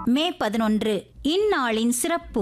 மே பதினொன்று இந்நாளின் சிறப்பு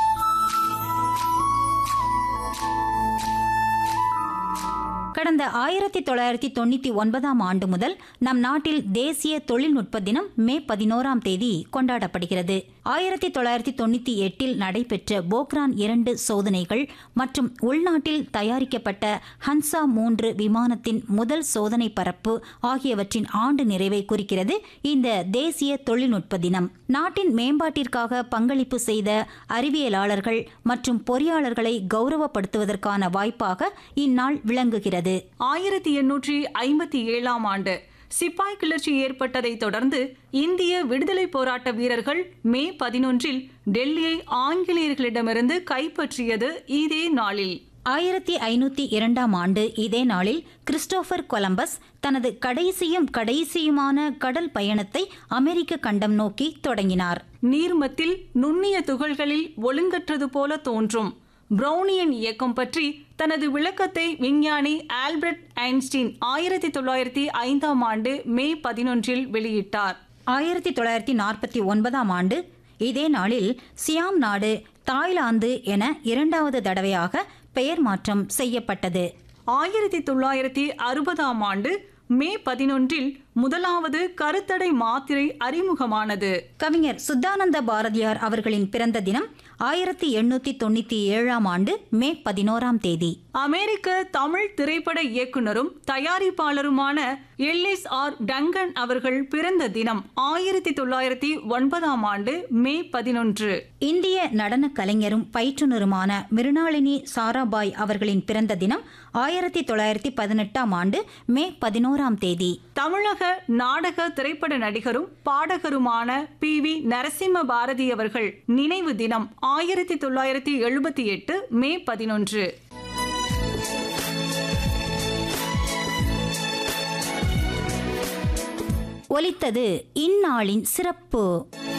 கடந்த ஆயிரத்தி தொள்ளாயிரத்தி தொண்ணூத்தி ஒன்பதாம் ஆண்டு முதல் நம் நாட்டில் தேசிய தொழில்நுட்ப தினம் மே பதினோராம் தேதி கொண்டாடப்படுகிறது ஆயிரத்தி தொள்ளாயிரத்தி தொண்ணூத்தி எட்டில் நடைபெற்ற போக்ரான் இரண்டு சோதனைகள் மற்றும் உள்நாட்டில் தயாரிக்கப்பட்ட ஹன்சா மூன்று விமானத்தின் முதல் சோதனை பரப்பு ஆகியவற்றின் ஆண்டு நிறைவை குறிக்கிறது இந்த தேசிய தொழில்நுட்ப தினம் நாட்டின் மேம்பாட்டிற்காக பங்களிப்பு செய்த அறிவியலாளர்கள் மற்றும் பொறியாளர்களை கௌரவப்படுத்துவதற்கான வாய்ப்பாக இந்நாள் விளங்குகிறது ஆயிரத்தி எண்ணூற்றி ஐம்பத்தி ஏழாம் ஆண்டு சிப்பாய் கிளர்ச்சி ஏற்பட்டதை தொடர்ந்து இந்திய விடுதலை போராட்ட வீரர்கள் மே பதினொன்றில் டெல்லியை ஆங்கிலேயர்களிடமிருந்து கைப்பற்றியது இதே நாளில் ஆயிரத்தி ஐநூத்தி இரண்டாம் ஆண்டு இதே நாளில் கிறிஸ்டோபர் கொலம்பஸ் தனது கடைசியும் கடைசியுமான கடல் பயணத்தை அமெரிக்க கண்டம் நோக்கி தொடங்கினார் நீர்மத்தில் நுண்ணிய துகள்களில் ஒழுங்கற்றது போல தோன்றும் பிரௌனியன் இயக்கம் பற்றி தனது விளக்கத்தை விஞ்ஞானி ஆல்பர்ட் ஐன்ஸ்டீன் ஆயிரத்தி தொள்ளாயிரத்தி ஐந்தாம் ஆண்டு மே பதினொன்றில் வெளியிட்டார் ஆயிரத்தி தொள்ளாயிரத்தி நாற்பத்தி ஒன்பதாம் ஆண்டு இதே நாளில் சியாம் நாடு தாய்லாந்து என இரண்டாவது தடவையாக பெயர் மாற்றம் செய்யப்பட்டது ஆயிரத்தி தொள்ளாயிரத்தி அறுபதாம் ஆண்டு மே பதினொன்றில் முதலாவது கருத்தடை மாத்திரை அறிமுகமானது கவிஞர் சுத்தானந்த பாரதியார் அவர்களின் பிறந்த தினம் ஆயிரத்தி எண்ணூத்தி தொண்ணூத்தி ஏழாம் ஆண்டு மே பதினோராம் தேதி அமெரிக்க தமிழ் திரைப்பட இயக்குனரும் தயாரிப்பாளருமான எல்லிஸ் ஆர் டங்கன் அவர்கள் பிறந்த தினம் ஆயிரத்தி தொள்ளாயிரத்தி ஒன்பதாம் ஆண்டு மே பதினொன்று இந்திய நடன கலைஞரும் பயிற்றுனருமான மிருணாளினி சாராபாய் அவர்களின் பிறந்த தினம் ஆயிரத்தி தொள்ளாயிரத்தி பதினெட்டாம் ஆண்டு மே பதினோராம் தேதி தமிழக நாடக திரைப்பட நடிகரும் பாடகருமான பி வி நரசிம்ம பாரதி அவர்கள் நினைவு தினம் ஆயிரத்தி தொள்ளாயிரத்தி எழுபத்தி எட்டு மே பதினொன்று ஒலித்தது இந்நாளின் சிறப்பு